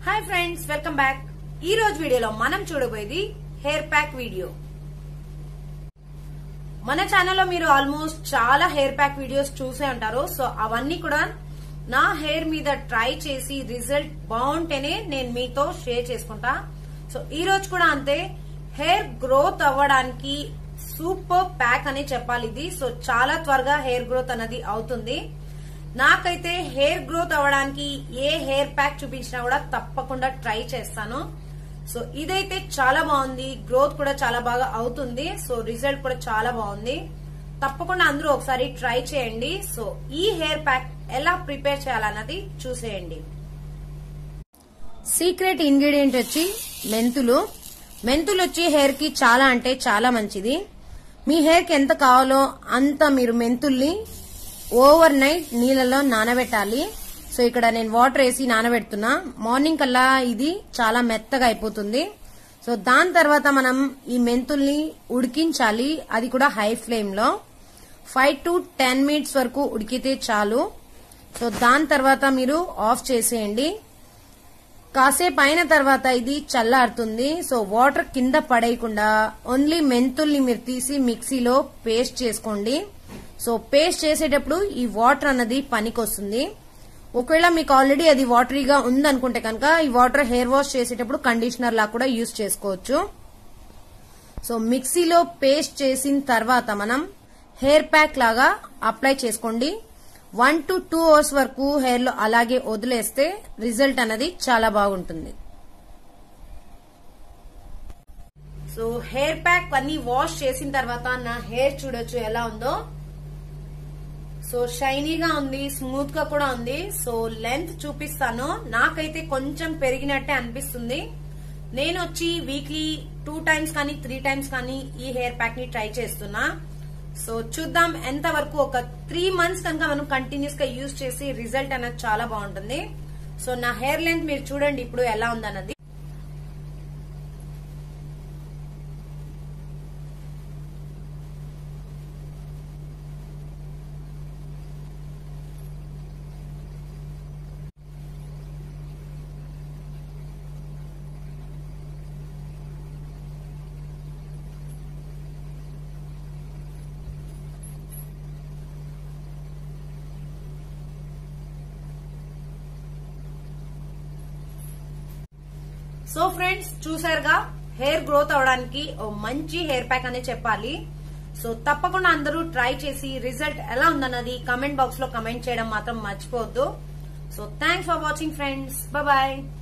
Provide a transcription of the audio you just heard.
hi friends welcome back ఈ రోజు వీడియోలో మనం చూడబోయేది హెయిర్ ప్యాక్ వీడియో మన ఛానల్లో మీరు ఆల్మోస్ట్ చాలా హెయిర్ ప్యాక్ వీడియోస్ చూసే ఉంటారు సో అవన్నీ కూడా నా హెయిర్ మీద ట్రై చేసి రిజల్ట్ బాగుంటేనే నేను మీతో షేర్ చేసుకుంటా సో ఈ రోజు కూడా అంతే హెయిర్ గ్రోత్ అవ్వడానికి సూపర్ ప్యాక్ అని చెప్పాలి ఇది సో చాలా త్వరగా హెయిర్ గ్రోత్ అనేది అవుతుంది నాకైతే హెయిర్ గ్రోత్ అవ్వడానికి ఏ హెయిర్ ప్యాక్ చూపించినా కూడా తప్పకుండా ట్రై చేస్తాను సో ఇదైతే చాలా బాగుంది గ్రోత్ కూడా చాలా బాగా అవుతుంది సో రిజల్ట్ కూడా చాలా బాగుంది తప్పకుండా అందరూ ఒకసారి ట్రై చేయండి సో ఈ హెయిర్ ప్యాక్ ఎలా ప్రిపేర్ చేయాలన్నది చూసేయండి సీక్రెట్ ఇంగ్రీడియంట్ వచ్చి మెంతులు మెంతులు వచ్చి హెయిర్ కి చాలా అంటే చాలా మంచిది మీ హెయిర్ కి ఎంత కావాలో అంత మీరు మెంతుల్ని ఓవర్ నైట్ నీళ్ళలో నానబెట్టాలి సో ఇక్కడ నేను వాటర్ వేసి నానబెడుతున్నా మార్నింగ్ కల్లా ఇది చాలా మెత్తగా అయిపోతుంది సో దాని తర్వాత మనం ఈ మెంతుల్ని ఉడికించాలి అది కూడా హై ఫ్లేమ్ లో ఫైవ్ టు టెన్ మినిట్స్ వరకు ఉడికితే చాలు సో దాని తర్వాత మీరు ఆఫ్ చేసేయండి కాసేపు అయిన తర్వాత ఇది చల్లారుతుంది సో వాటర్ కింద పడేయకుండా ఓన్లీ మెంతుల్ని మీరు తీసి మిక్సీలో పేస్ట్ చేసుకోండి సో పేస్ట్ చేసేటప్పుడు ఈ వాటర్ అన్నది పనికొస్తుంది ఒకవేళ మీకు ఆల్రెడీ అది వాటరీగా ఉందనుకుంటే కనుక ఈ వాటర్ హెయిర్ వాష్ చేసేటప్పుడు కండిషనర్ లా కూడా యూజ్ చేసుకోవచ్చు సో మిక్సీలో పేస్ట్ చేసిన తర్వాత మనం హెయిర్ ప్యాక్ లాగా అప్లై చేసుకోండి వన్ టు టూ అవర్స్ వరకు హెయిర్ లో అలాగే వదిలేస్తే రిజల్ట్ అనేది చాలా బాగుంటుంది సో హెయిర్ ప్యాక్ అన్ని వాష్ చేసిన తర్వాత నా హెయిర్ చూడొచ్చు ఎలా ఉందో సో షైనీగా ఉంది స్మూత్ గా కూడా ఉంది సో లెంత్ చూపిస్తాను నాకైతే కొంచెం పెరిగినట్టే అనిపిస్తుంది నేను వచ్చి వీక్లీ టూ టైమ్స్ కానీ త్రీ టైమ్స్ కానీ ఈ హెయిర్ ప్యాక్ ని ట్రై చేస్తున్నా సో చూద్దాం ఎంత వరకు ఒక త్రీ మంత్స్ కనుక మనం కంటిన్యూస్ గా యూజ్ చేసి రిజల్ట్ అనేది చాలా బాగుంటుంది సో నా హెయిర్ లెంత్ మీరు చూడండి ఇప్పుడు ఎలా ఉందన్నది సో ఫ్రెండ్స్ చూసారుగా హెయిర్ గ్రోత్ అవడానికి ఓ మంచి హెయిర్ ప్యాక్ అనే చెప్పాలి సో తప్పకుండా అందరూ ట్రై చేసి రిజల్ట్ ఎలా ఉందన్నది కమెంట్ బాక్స్ లో కమెంట్ చేయడం మాత్రం మర్చిపోవద్దు so thanks for watching friends bye